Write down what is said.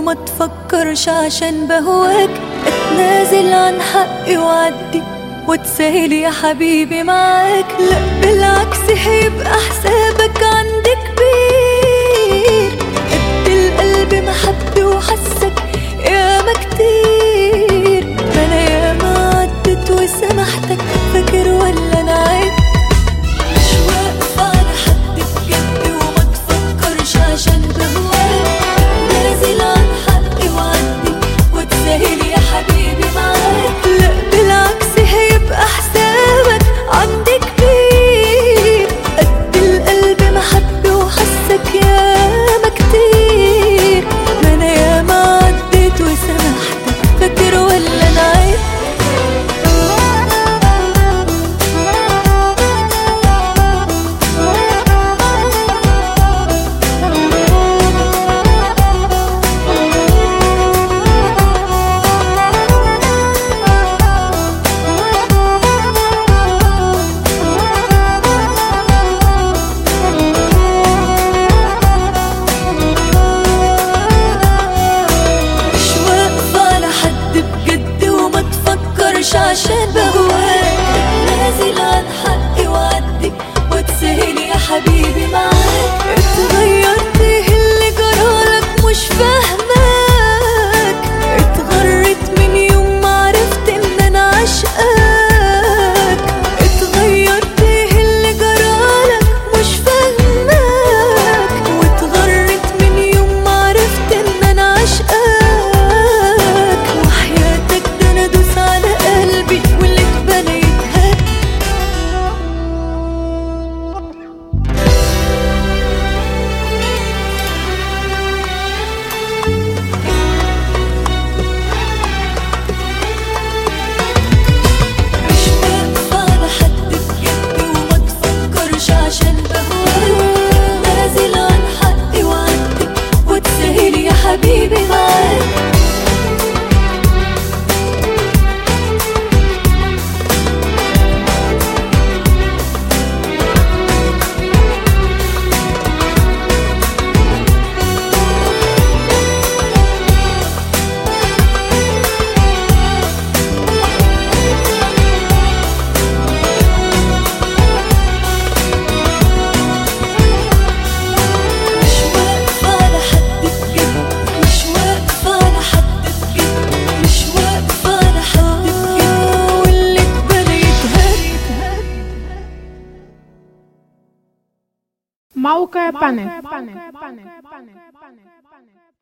وما تفكرش عشان بهواك اتنازل عن حقي وعدي وتسهل يا حبيبي معاك لا بالعكس هيبقى حسابك عندي كبير قد القلب محبي وحسك ياما كتير ما انا ياما عدت وسامحتك فاكر ولا انا عيب مش واقفة على حد بجد وما تفكرش عشان بهواك نازل عن حقي وعدي وتسهل يا حبيبي معاك لا بالعكس هيبقى حسابك عندي كبير قد القلب محبي وحسك ياما كتير ما انا ياما عديت وسامحتك فاكر ولا انا عيب مش واقفة على حد بجد وما تفكرش عشان بهواك نازل عن حقي وعدي وتسهل يا حبيبي معاك اتغيرت ايه اللي جرالك مش فاهماك اتغرت من يوم ما عرفت ان انا عشقاك اتغيرت ايه اللي جرالك مش فاهماك واتغرت من يوم ما عرفت ان انا عشقاك وحياتك ده انا ادوس على قلبي واللي اتبنى يتهد مش واقفة على حد بجد وما تفكرش عشان بهواك نازل عن حقي وعدي وتسهل يا حبيبي معاك مش واقفة على حد بجد مش واقفة على حد بجد مش واقفة على حد بجد واللي اتبنى يتهد موقع بانل